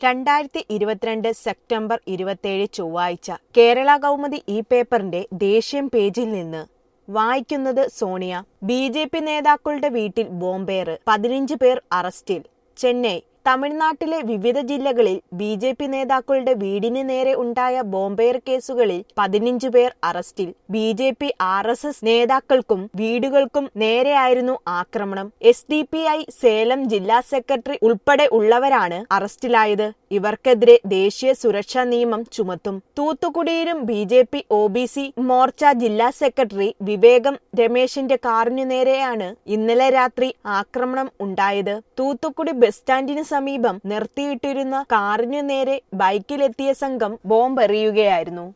രണ്ടായിരത്തി ഇരുപത്തിരണ്ട് സെപ്റ്റംബർ ഇരുപത്തിയേഴ് ചൊവ്വാഴ്ച കേരള കൗമുദി ഈ പേപ്പറിന്റെ ദേശീയം പേജിൽ നിന്ന് വായിക്കുന്നത് സോണിയ ബി ജെ പി നേതാക്കളുടെ വീട്ടിൽ ബോംബേറ് പതിനഞ്ച് പേർ അറസ്റ്റിൽ ചെന്നൈ തമിഴ്നാട്ടിലെ വിവിധ ജില്ലകളിൽ ബി ജെ പി നേതാക്കളുടെ വീടിന് നേരെ ഉണ്ടായ ബോംബേർ കേസുകളിൽ പതിനഞ്ചു പേർ അറസ്റ്റിൽ B J P R S S നേതാക്കൾക്കും വീടുകൾക്കും നേരെയായിരുന്നു ആക്രമണം S D P I Salem ജില്ലാ സെക്രട്ടറി ഉൾപ്പെടെ ഉള്ളവരാണ് അറസ്റ്റിലായത് ഇവർക്കെതിരെ ദേശീയ സുരക്ഷാ നിയമം ചുമത്തും തൂത്തുക്കുടിയിലും B J P O B C Morcha ജില്ലാ സെക്രട്ടറി വിവേകം രമേശിന്റെ കാറിനു നേരെയാണ് ഇന്നലെ രാത്രി ആക്രമണം ഉണ്ടായത് തൂത്തുക്കുടി ബസ് സ്റ്റാൻഡിന് സമീപം നിർത്തിയിട്ടിരുന്ന കാറിനു നേരെ ബൈക്കിലെത്തിയ സംഘം ബോംബെറിയുകയായിരുന്നു